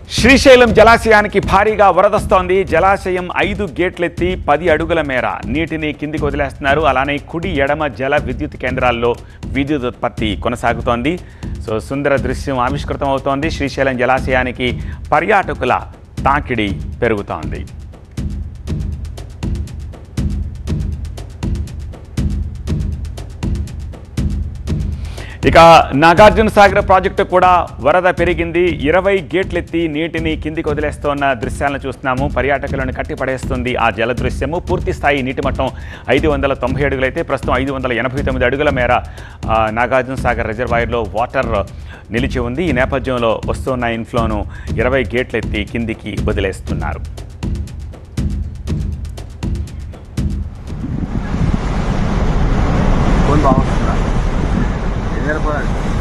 శ్రీశైలం జలాశయానికి భారీగా వరదస్తోంది జలాశయం ఐదు గేట్లెత్తి పది అడుగుల మేర నీటిని కిందికి వదిలేస్తున్నారు అలానే కుడి ఎడమ జల విద్యుత్ కేంద్రాల్లో విద్యుత్ ఉత్పత్తి కొనసాగుతోంది సో సుందర దృశ్యం ఆవిష్కృతం అవుతోంది శ్రీశైలం జలాశయానికి పర్యాటకుల తాకిడి పెరుగుతోంది ఇక నాగార్జున సాగర్ ప్రాజెక్టు కూడా వరద పెరిగింది ఇరవై గేట్లెత్తి నీటిని కిందికి వదిలేస్తోన్న దృశ్యాలను చూస్తున్నాము పర్యాటకులను కట్టిపడేస్తుంది ఆ జల దృశ్యము పూర్తి స్థాయి నీటి మట్టం ఐదు వందల తొంభై అడుగులైతే ప్రస్తుతం ఐదు వందల ఎనభై తొమ్మిది అడుగుల మేర ఆ, నాగార్జున సాగర్ రిజర్వాయర్లో వాటర్ నిలిచి ఉంది ఈ నేపథ్యంలో వస్తున్న ఇన్ఫ్లోను ఇరవై గేట్లెత్తి కిందికి వదిలేస్తున్నారు ఫోన్ బాగుంటుందా ఏం జరపదండి